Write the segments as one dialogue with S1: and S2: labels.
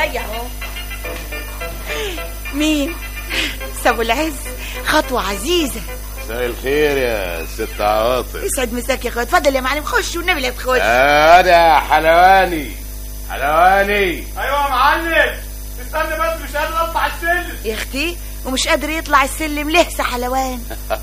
S1: جاي اهو مين سابو العز خطوة عزيزة
S2: مساء الخير يا ست عواطف
S1: يسعد مساك يا اخويا اتفضل يا معلم خش والنبي لا تخش
S2: انا حلواني حلواني
S3: ايوه يا معلم استنى بس مش قادر اطلع السلم
S1: يا اختي ومش قادر يطلع السلم لهسه حلوان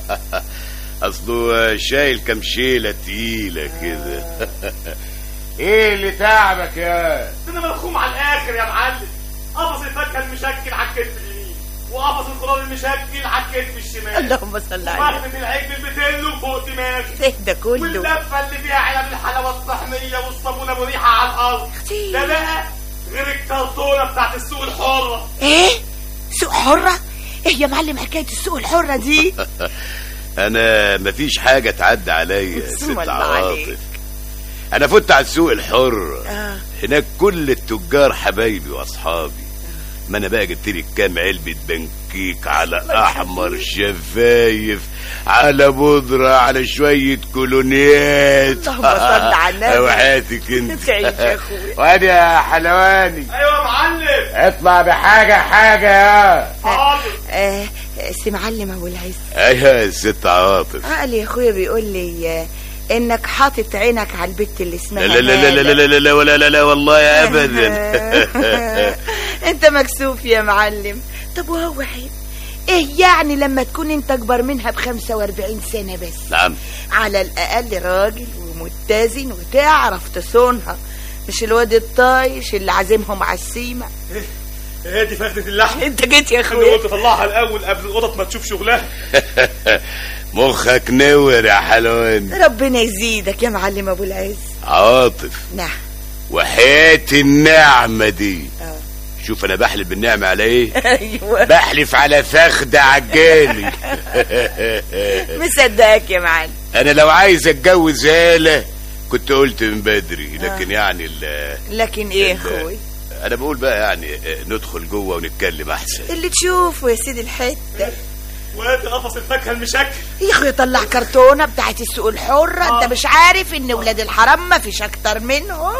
S2: اصله شايل كام شيله تقيله كده ايه اللي تعبك يا
S3: انا ملخوم على الاخر يا معلم قفص الفاكهه المشكل على الكتف اليمين وقفص الخضار المشكل على الكتف الشمال
S1: اللهم صل على
S3: ومخبة العجل البتلو فوق دماغي
S1: ايه ده كله
S3: واللفه اللي فيها علب الحلاوه الطحنيه والصابون ابو ريحه على الارض
S1: اختي.
S3: ده بقى غير الكرتونه بتاعت السوق الحره
S1: ايه سوق حرة ايه يا معلم حكاية السوق الحرة دي
S2: انا مفيش حاجه تعدي عليا يا
S1: بسم
S2: ست
S1: الله عليك.
S2: عواطف انا فت على السوق الحر
S1: آه.
S2: هناك كل التجار حبايبي واصحابي ما انا بقى جبت لي كام علبه بنكيك على احمر شفايف على بودره على شويه كولونيات
S1: اللهم صل على النبي.
S2: وحياتك انت
S1: تعيش يا أخويا.
S2: وادي يا حلواني
S3: ايوه يا معلم
S2: اطلع بحاجه حاجه يا
S3: حاضر
S1: آه سي معلم ابو العز
S2: ايوه يا ست عواطف
S1: قال يا اخويا بيقول لي آه، انك حاطط عينك على البت اللي اسمها
S2: لا لا لا لا لا لا لا لا ولا لا لا والله ابدا
S1: انت مكسوف يا معلم طب وهو حلو ايه يعني لما تكون انت اكبر منها ب 45 سنة بس
S2: نعم
S1: على الاقل راجل ومتزن وتعرف تصونها مش الواد الطايش اللي عازمهم على السيمة
S3: ايه دي فخدة اللحم
S1: انت جيت يا
S3: انا
S1: اخويا
S3: قلت طلعها الاول قبل القطط ما تشوف شغلها
S2: مخك نور يا حلوان
S1: ربنا يزيدك يا معلم ابو العز
S2: عاطف
S1: نعم
S2: وحياة النعمة دي
S1: آه.
S2: شوف انا بحلف بالنعمة على ايه
S1: ايوه
S2: بحلف على فخد عجالي
S1: مصدقك يا معلم
S2: انا لو عايز اتجوز هالة كنت قلت من بدري لكن يعني ال-
S1: لكن ايه يا
S2: ال-
S1: اخوي
S2: انا بقول بقى يعني ندخل جوه ونتكلم احسن
S1: اللي تشوفه يا سيدي الحته
S3: وادي قفص الفاكهه المشكل
S1: يا اخويا طلع كرتونه بتاعت السوق الحره
S3: آه.
S1: انت مش عارف ان ولاد الحرام ما فيش اكتر منهم